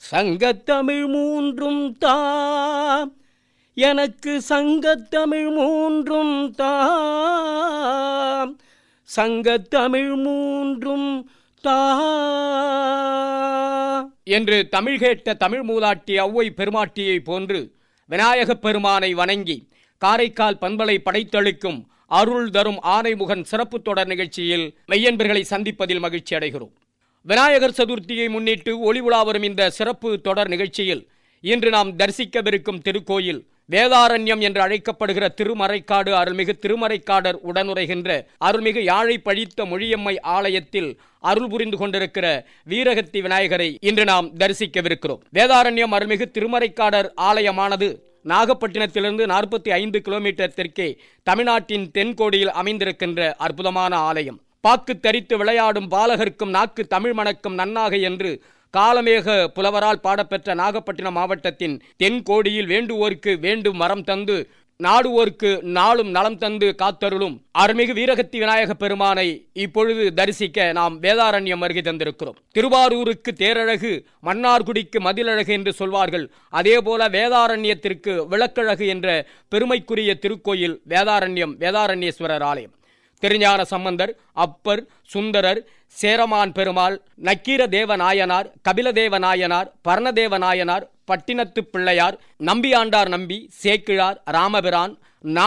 சங்கத்தமிழ் மூன்றும் தா எனக்கு சங்கத்தமிழ் மூன்றும் தா சங்கத்தமிழ் மூன்றும் தா என்று தமிழ் கேட்ட தமிழ் மூலாட்டி ஔவை பெருமாட்டியைப் போன்று விநாயகப் பெருமானை வணங்கி காரைக்கால் பண்பலை படைத்தளிக்கும் அருள் தரும் ஆனைமுகன் சிறப்பு தொடர் நிகழ்ச்சியில் மெய்யன்பர்களை சந்திப்பதில் மகிழ்ச்சி அடைகிறோம் விநாயகர் சதுர்த்தியை முன்னிட்டு ஒளி உலா வரும் இந்த சிறப்பு தொடர் நிகழ்ச்சியில் இன்று நாம் தரிசிக்கவிருக்கும் திருக்கோயில் வேதாரண்யம் என்று அழைக்கப்படுகிற திருமறைக்காடு அருள்மிகு திருமறைக்காடர் உடனுரைகின்ற அருள்மிகு யாழை பழித்த மொழியம்மை ஆலயத்தில் அருள் புரிந்து கொண்டிருக்கிற வீரகத்தி விநாயகரை இன்று நாம் தரிசிக்கவிருக்கிறோம் வேதாரண்யம் அருள்மிகு திருமறைக்காடர் ஆலயமானது நாகப்பட்டினத்திலிருந்து நாற்பத்தி ஐந்து கிலோமீட்டர் தெற்கே தமிழ்நாட்டின் தென்கோடியில் அமைந்திருக்கின்ற அற்புதமான ஆலயம் பாக்கு தரித்து விளையாடும் பாலகர்க்கும் நாக்கு தமிழ் மணக்கும் நன்னாக என்று காலமேக புலவரால் பாடப்பெற்ற நாகப்பட்டினம் மாவட்டத்தின் தென்கோடியில் வேண்டுவோர்க்கு வேண்டும் வரம் தந்து நாடுவோர்க்கு நாளும் நலம் தந்து காத்தருளும் அருள்மிகு வீரகத்தி விநாயக பெருமானை இப்பொழுது தரிசிக்க நாம் வேதாரண்யம் வருகை தந்திருக்கிறோம் திருவாரூருக்கு தேரழகு மன்னார்குடிக்கு மதிலழகு என்று சொல்வார்கள் அதேபோல வேதாரண்யத்திற்கு விளக்கழகு என்ற பெருமைக்குரிய திருக்கோயில் வேதாரண்யம் வேதாரண்யேஸ்வரர் ஆலயம் திருஞான சம்பந்தர் அப்பர் சுந்தரர் சேரமான் பெருமாள் நக்கீர தேவ நாயனார் கபிலதேவ நாயனார் பர்ணதேவ நாயனார் பட்டினத்து பிள்ளையார் நம்பியாண்டார் நம்பி சேக்கிழார் ராமபிரான்